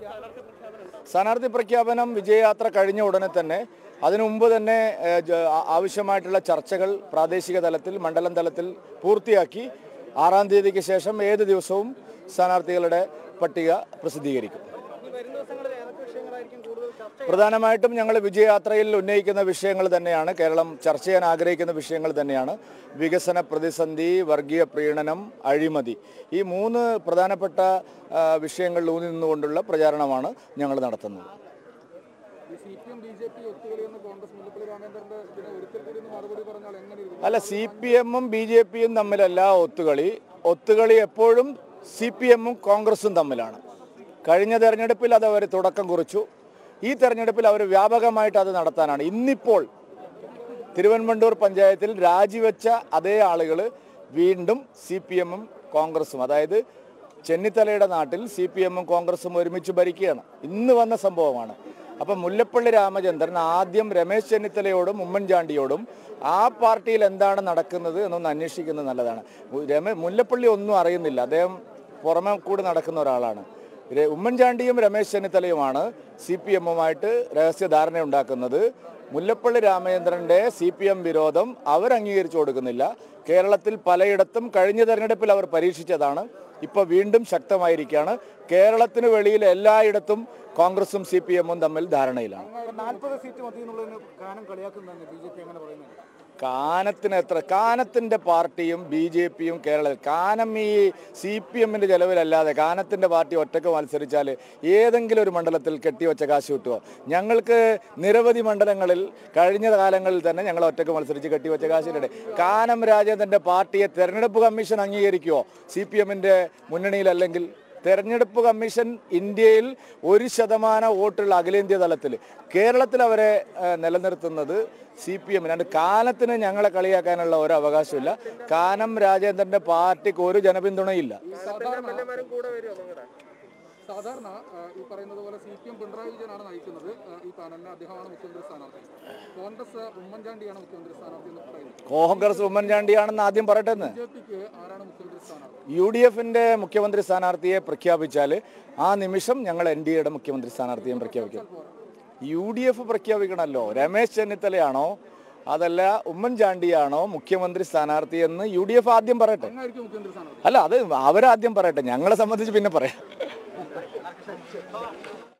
സ്ഥാനാർത്ഥി പ്രഖ്യാപനം വിജയയാത്ര കഴിഞ്ഞ ഉടനെ തന്നെ അതിനു മുമ്പ് തന്നെ ഏഹ്, ജ- ആ- ആവശ്യമായിട്ടുള്ള ചർച്ചകൾ പ്രാദേശിക തലത്തിൽ മണ്ഡലം തലത്തിൽ പൂർത്തിയാക്കി ആറാം തീയതിക്ക് ശേഷം ഏത് ദിവസവും സ്ഥാനാർത്ഥികളുടെ പട്ടിക പ്രസിദ്ധീകരിക്കും പ്രധാനമായിട്ടും ഞങ്ങൾ വിജയയാത്രയിൽ ഉന്നയിക്കുന്ന വിഷയങ്ങൾ തന്നെയാണ് കേരളം ചർച്ച ചെയ്യാൻ ആഗ്രഹിക്കുന്ന വിഷയങ്ങൾ തന്നെയാണ് വികസന പ്രതിസന്ധി വർഗീയ പ്രീണനം അഴിമതി ഈ മൂന്ന് പ്രധാനപ്പെട്ട ആ, വിഷയങ്ങളിൽ ഊന്നി നിന്നുകൊണ്ടുള്ള പ്രചാരണമാണ് ഞങ്ങൾ നടത്തുന്നത് ഈ C P M B J P ഒത്തുകളി എന്ന് കോൺഗ്രസ് മുല്ലപ്പള്ളി രാമേന്ദ്രന്റെ ഇതിന് ഒരിക്കൽ കൂടി ഒന്ന് മറുപടി പറഞ്ഞാൽ എങ്ങനെ ഇരിക്കും അല്ല സി പി എമ്മും ബി ജെ പിയും തമ്മിലല്ല ഒത്തുകളി ഒത്തുകളി എപ്പോഴും സി പി എമ്മും കോൺഗ്രസും തമ്മിലാണ് കഴിഞ്ഞ തെരഞ്ഞെടുപ്പിൽ അത് അവർ തുടക്കം കുറിച്ചു ഈ തെരഞ്ഞെടുപ്പിൽ അവർ വ്യാപകമായിട്ട് അത് നടത്താനാണ് ഇന്നിപ്പോൾ തിരുവനന്തപുരം പഞ്ചായത്തിൽ രാജിവെച്ച അതേ ആളുകൾ വീണ്ടും സി പി എമ്മും കോൺഗ്രസും അതായത് ചെന്നിത്തലയുടെ നാട്ടിൽ സി പി എമ്മും കോൺഗ്രസും ഒരുമിച്ച് ഭരിക്കുകയാണ് ഇന്ന് വന്ന സംഭവമാണ് അപ്പം മുല്ലപ്പള്ളി രാമചന്ദ്രൻ ആദ്യം രമേശ് ചെന്നിത്തലയോടും ഉമ്മൻചാണ്ടിയോടും ആ പാർട്ടിയിൽ എന്താണ് നടക്കുന്നത് എന്നൊന്ന് അന്വേഷിക്കുന്നത് നല്ലതാണ് രമേ മുല്ലപ്പള്ളി ഒന്നും അറിയുന്നില്ല അദ്ദേഹം പുറമെ കൂടി നടക്കുന്ന ഒരാളാണ് രെ- ഉമ്മൻചാണ്ടിയും രമേശ് ചെന്നിത്തലയുമാണ് സി പി എമ്മുമായിട്ട് രഹസ്യധാരണ ഉണ്ടാക്കുന്നത് മുല്ലപ്പള്ളി രാമചന്ദ്രന്റെ സി പി എം വിരോധം അവർ അംഗീകരിച്ചു കൊടുക്കുന്നില്ല കേരളത്തിൽ പലയിടത്തും കഴിഞ്ഞ തെരഞ്ഞെടുപ്പിൽ അവർ പരീക്ഷിച്ചതാണ് ഇപ്പൊ വീണ്ടും ശക്തമായിരിക്കുകയാണ് കേരളത്തിന് വെളിയിൽ എല്ലായിടത്തും കോൺഗ്രസും സി പി എമ്മും തമ്മിൽ ധാരണയിലാണ് നാൽപ്പത് സീറ്റ് മതി എന്നുള്ളതിന് കാനം കളിയാക്കുന്നതാണ് ബി ജെ പി അങ്ങനെ പറയുന്നത് കാനത്തിന് എത്ര കാനത്തിന്റെ പാർട്ടിയും ബി ജെ പിയും കേരളത്തിൽ കാനം ഈ സി പി എമ്മിന്റെ ചെലവിലല്ലാതെ കാനത്തിന്റെ പാർട്ടി ഒറ്റക്ക് മത്സരിച്ചാൽ ഏതെങ്കിലും ഒരു മണ്ഡലത്തിൽ കെട്ടിവെച്ച കാശ് കിട്ടുമോ ഞങ്ങൾക്ക് നിരവധി മണ്ഡലങ്ങളിൽ കഴിഞ്ഞ കാലങ്ങളിൽ തന്നെ ഞങ്ങൾ ഒറ്റക്ക് മത്സരിച്ച് കെട്ടിവെച്ച കാശിലുണ്ട് കാനം രാജേന്ദ്രന്റെ പാർട്ടിയെ തെരഞ്ഞെടുപ്പ് കമ്മീഷൻ അംഗീകരിക്കുമോ സി പി എമ്മിന്റെ മുന്നണിയിലല്ലെങ്കിൽ തെരഞ്ഞെടുപ്പ് കമ്മീഷൻ ഇന്ത്യയിൽ ഒരു ശതമാനം വോട്ടുള്ള അഖിലേന്ത്യാ തലത്തിൽ കേരളത്തിൽ അവരെ ഏഹ്, നിലനിർത്തുന്നത് സി പി എമ്മിനാണ് കാലത്തിന് ഞങ്ങളെ കളിയാക്കാനുള്ള ഒരു അവകാശമില്ല കാനം രാജേന്ദ്രന്റെ പാർട്ടിക്ക് ഒരു ജനപിന്തുണയില്ല സാധാരണ ആ, ഈ പറയുന്നത് പോലെ സി പി എം പിണറായി വിജയനാണ് നയിക്കുന്നത് ആ, ഈ പാനലിനെ അദ്ദേഹമാണ് മുഖ്യമന്ത്രി സ്ഥാനാർത്ഥി കോൺഗ്രസ് ഉമ്മൻചാണ്ടിയാണ് മുഖ്യമന്ത്രി സ്ഥാനാർത്ഥി എന്ന് പറയുന്നത് കോൺഗ്രസ് ഉമ്മൻചാണ്ടിയാണെന്ന് ആദ്യം പറയട്ടെ എന്ന് ബി ജെ പിക്ക് ആരാണ് മുഖ്യമന്ത്രി സ്ഥാനാർത്ഥി യു ഡി എഫിന്റെ മുഖ്യമന്ത്രി സ്ഥാനാർത്ഥിയെ പ്രഖ്യാപിച്ചാൽ ആ നിമിഷം ഞങ്ങൾ എൻ ഡി എയുടെ മുഖ്യമന്ത്രി സ്ഥാനാർത്ഥിയും പ്രഖ്യാപിക്കും യു ഡി എഫ് പ്രഖ്യാപിക്കണമല്ലോ രമേശ് ചെന്നിത്തലയാണോ അതല്ല ഉമ്മൻചാണ്ടിയാണോ മുഖ്യമന്ത്രി സ്ഥാനാർത്ഥി എന്ന് യു ഡി എഫ് ആദ്യം പറയട്ടെ അങ്ങായിരിക്കും മുഖ്യമന്ത്രി സ്ഥാനാർത്ഥി അല്ല അത് അവരാദ്യം പറയട്ടെ ഞങ്ങളെ സംബന്ധിച്ച് പിന്നെ പറയാം